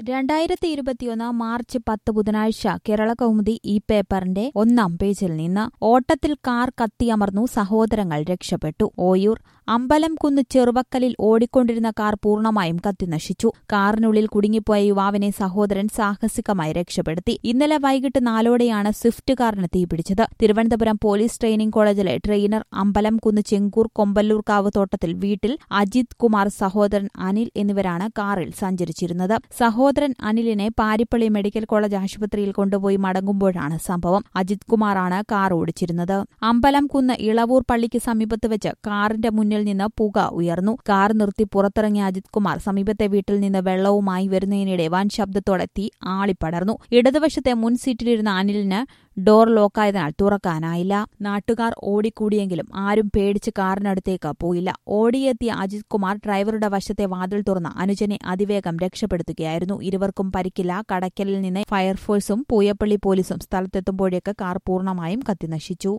രണ്ടായിരത്തി ഇരുപത്തിയൊന്ന് മാർച്ച് പത്ത് ബുധനാഴ്ച കേരള കൗമുദി ഈ പേപ്പറിന്റെ ഒന്നാം പേജിൽ നിന്ന് ഓട്ടത്തിൽ കാർ കത്തിയമർന്നു സഹോദരങ്ങൾ രക്ഷപ്പെട്ടു ഓയൂർ അമ്പലംകുന്ന് ചെറുവക്കലിൽ ഓടിക്കൊണ്ടിരുന്ന കാർ പൂർണ്ണമായും കത്തിനശിച്ചു കാറിനുള്ളിൽ കുടുങ്ങിപ്പോയ യുവാവിനെ സഹോദരൻ സാഹസികമായി രക്ഷപ്പെടുത്തി ഇന്നലെ വൈകിട്ട് നാലോടെയാണ് സ്വിഫ്റ്റ് കാറിന് തീപിടിച്ചത് തിരുവനന്തപുരം പോലീസ് ട്രെയിനിംഗ് കോളേജിലെ ട്രെയിനർ അമ്പലംകുന്ന് ചെങ്കൂർ കൊമ്പല്ലൂർക്കാവ് തോട്ടത്തിൽ വീട്ടിൽ അജിത് കുമാർ സഹോദരൻ അനിൽ എന്നിവരാണ് കാറിൽ സഞ്ചരിച്ചിരുന്നത് സഹോദരൻ അനിലിനെ പാരിപ്പള്ളി മെഡിക്കൽ കോളേജ് ആശുപത്രിയിൽ കൊണ്ടുപോയി മടങ്ങുമ്പോഴാണ് സംഭവം അജിത് കുമാറാണ് കാർ ഓടിച്ചിരുന്നത് അമ്പലംകുന്ന് ഇളവൂർ പള്ളിക്ക് സമീപത്ത് വെച്ച് കാറിന്റെ മുന്നിൽ നിന്ന് പുക ഉയർന്നു കാർ നിർത്തി പുറത്തിറങ്ങിയ അജിത് കുമാർ സമീപത്തെ വീട്ടിൽ നിന്ന് വെള്ളവുമായി വരുന്നതിനിടെ വൻ ശബ്ദത്തോടെ തീ ആളിപ്പടർന്നു ഇടതുവശത്തെ മുൻ സീറ്റിലിരുന്ന അനിലിന് ഡോർ ലോക്കായതിനാൽ തുറക്കാനായില്ല നാട്ടുകാർ ഓടിക്കൂടിയെങ്കിലും ആരും പേടിച്ച് കാറിനടുത്തേക്ക് പോയില്ല ഓടിയെത്തിയ അജിത് കുമാർ ഡ്രൈവറുടെ വശത്തെ വാതിൽ തുറന്ന് അനുജനെ അതിവേഗം രക്ഷപ്പെടുത്തുകയായിരുന്നു ഇരുവർക്കും പരിക്കില്ല കടയ്ക്കലിൽ നിന്ന് ഫയർഫോഴ്സും പൂയപ്പള്ളി പോലീസും സ്ഥലത്തെത്തുമ്പോഴേക്ക് കാർ പൂർണ്ണമായും കത്തിനശിച്ചു